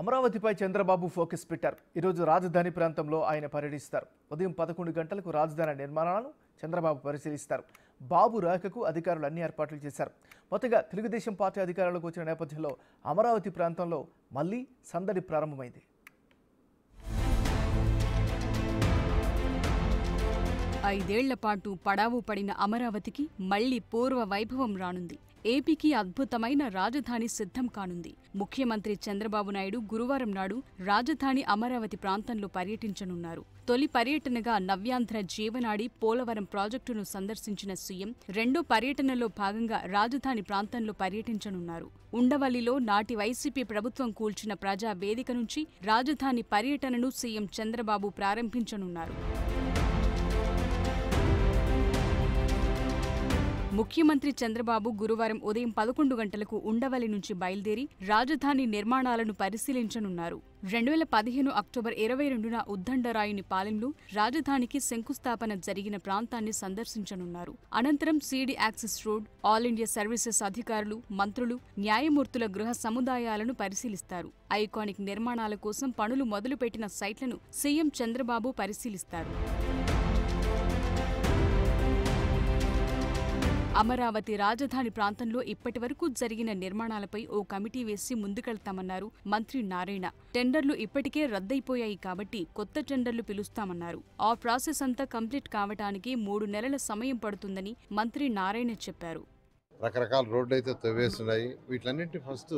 అమరావతిపై Chandrababu focus పెట్టారు ఈరోజు రాజధాని ప్రాంతంలో ఆయన పర్యటిస్తారు ఉదయం పదకొండు గంటలకు రాజధాని నిర్మాణాలను చంద్రబాబు పరిశీలిస్తారు బాబు రాకకు అధికారులు అన్ని ఏర్పాట్లు చేశారు మొత్తగా తెలుగుదేశం పార్టీ అధికారంలోకి వచ్చిన నేపథ్యంలో అమరావతి ప్రాంతంలో మళ్లీ సందడి ప్రారంభమైంది ఐదేళ్ల పాటు పడావు పడిన అమరావతికి మళ్లీ పూర్వ వైభవం రానుంది ఏపీకి అద్భుతమైన రాజధాని సిద్ధం కానుంది ముఖ్యమంత్రి చంద్రబాబు నాయుడు గురువారం నాడు రాజధాని అమరావతి ప్రాంతంలో పర్యటించనున్నారు తొలి పర్యటనగా నవ్యాంధ్ర జీవనాడి పోలవరం ప్రాజెక్టును సందర్శించిన సీఎం రెండో పర్యటనలో భాగంగా రాజధాని ప్రాంతంలో పర్యటించనున్నారు ఉండవల్లిలో నాటి వైసీపీ ప్రభుత్వం కూల్చిన ప్రజా వేదిక నుంచి రాజధాని పర్యటనను సీఎం చంద్రబాబు ప్రారంభించనున్నారు ముఖ్యమంత్రి చంద్రబాబు గురువారం ఉదయం పదకొండు గంటలకు ఉండవల్లి నుంచి బయలుదేరి రాజధాని నిర్మాణాలను పరిశీలించనున్నారు రెండు వేల పదిహేను అక్టోబర్ ఇరవై రెండున ఉద్దండరాయుని పాలెంలో రాజధానికి శంకుస్థాపన జరిగిన ప్రాంతాన్ని సందర్శించనున్నారు అనంతరం CD access road all India services అధికారులు మంత్రులు న్యాయమూర్తుల గృహ సముదాయాలను పరిశీలిస్తారు ఐకానిక్ నిర్మాణాల కోసం పనులు మొదలుపెట్టిన సైట్లను సీఎం చంద్రబాబు పరిశీలిస్తారు అమరావతి రాజధాని ప్రాంతంలో ఇప్పటివరకు జరిగిన నిర్మాణాలపై ఓ కమిటీ వేసి ముందుకెళ్తామన్నారు మంత్రి నారాయణ టెండర్లు ఇప్పటికే రద్దయిపోయాయి కాబట్టి కొత్త టెండర్లు పిలుస్తామన్నారు ఆ ప్రాసెస్ అంతా కంప్లీట్ కావటానికి మూడు నెలల సమయం పడుతుందని మంత్రి నారాయణ చెప్పారు రకరకాల రోడ్లు అయితే తవ్వేస్తున్నాయి వీటిలన్నింటినీ ఫస్ట్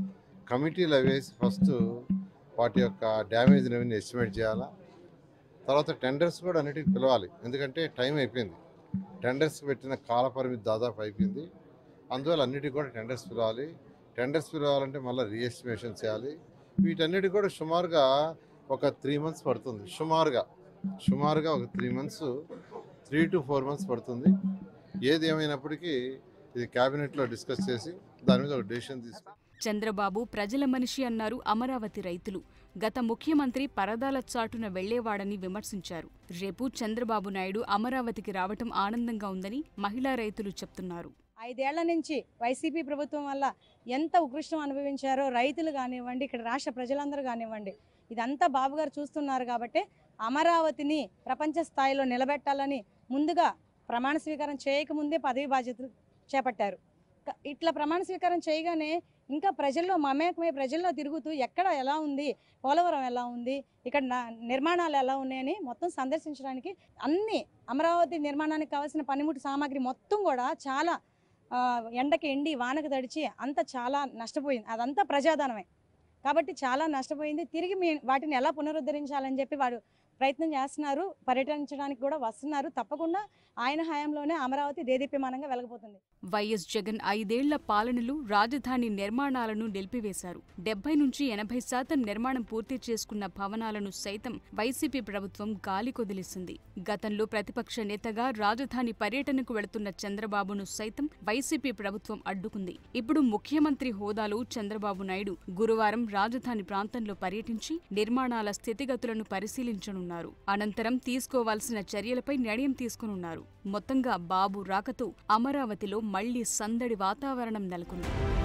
కమిటీలు వేసి ఫస్ట్ వాటి యొక్క డ్యామేజ్ అవన్నీ ఎస్టిమేట్ చేయాలా తర్వాత టెండర్స్ కూడా అన్నిటికి పిలవాలి ఎందుకంటే టైం అయిపోయింది టెండర్స్ పెట్టిన కాల పరిమితి దాదాపు అయిపోయింది అందువల్ల అన్నిటికి కూడా టెండర్స్ పిలవాలి టెండర్స్ పిలవాలంటే మళ్ళీ రీఎస్టిమేషన్ చేయాలి వీటన్నిటికి కూడా సుమారుగా ఒక త్రీ మంత్స్ పడుతుంది సుమారుగా సుమారుగా ఒక three months three to four months పడుతుంది ఏది ఏమైనప్పటికీ ఇది క్యాబినెట్లో డిస్కస్ చేసి దాని మీద ఒక డెసిషన్ తీసుకు చంద్రబాబు ప్రజల మనిషి అన్నారు అమరావతి రైతులు గత ముఖ్యమంత్రి పరదాల చాటున వెళ్లేవాడని విమర్శించారు రేపు చంద్రబాబు నాయుడు అమరావతికి రావటం ఆనందంగా ఉందని మహిళా రైతులు చెప్తున్నారు ఐదేళ్ల నుంచి వైసీపీ ప్రభుత్వం వల్ల ఎంత ఉకృష్టం అనుభవించారో రైతులు కానివ్వండి ఇక్కడ రాష్ట్ర ప్రజలందరూ కానివ్వండి ఇదంతా బాబు గారు చూస్తున్నారు కాబట్టి అమరావతిని ప్రపంచ స్థాయిలో నిలబెట్టాలని ముందుగా ప్రమాణ స్వీకారం చేయకముందే పదవి బాధ్యతలు చేపట్టారు క- ఇట్లా ప్రమాణ స్వీకారం చేయగానే ఇంకా ప్రజల్లో మమేకమై ప్రజల్లో తిరుగుతూ ఎక్కడ ఎలా ఉంది పోలవరం ఎలా ఉంది ఇక్కడ నా- నిర్మాణాలు ఎలా ఉన్నాయని మొత్తం సందర్శించడానికి అన్ని అమరావతి నిర్మాణానికి కావాల్సిన పనిముట్టు సామాగ్రి మొత్తం కూడా చాలా ఆ, ఎండకి ఎండి వానకు తడిచి అంత చాలా నష్టపోయింది అదంతా ప్రజాధనమే కాబట్టి చాలా నష్టపోయింది తిరిగి మీ వాటిని ఎలా పునరుద్ధరించాలని చెప్పి వారు ప్రయత్నం చేస్తున్నారు పర్యటించడానికి కూడా వస్తున్నారు తప్పకుండా ఆయన హయాంలోనే అమరావతి దేదీప్యమానంగా వెలగబోతుంది వైఎస్ జగన్ ఐదేళ్ల పాలనలో రాజధాని నిర్మాణాలను నిలిపివేశారు డెబ్బై నుంచి ఎనభై శాతం నిర్మాణం పూర్తి చేసుకున్న భవనాలను సైతం వైసీపీ ప్రభుత్వం గాలి కొదిలేసింది గతంలో ప్రతిపక్ష నేతగా రాజధాని పర్యటనకు వెళుతున్న చంద్రబాబును సైతం వైసీపీ ప్రభుత్వం అడ్డుకుంది ఇప్పుడు ముఖ్యమంత్రి హోదాలో చంద్రబాబు నాయుడు గురువారం రాజధాని ప్రాంతంలో పర్యటించి నిర్మాణాల స్థితిగతులను పరిశీలించనున్నారు అనంతరం తీసుకోవాల్సిన చర్యలపై నిర్ణయం తీసుకునున్నారు మొత్తంగా బాబు రాకతో అమరావతిలో మళ్లీ సందడి వాతావరణం నెలకొంది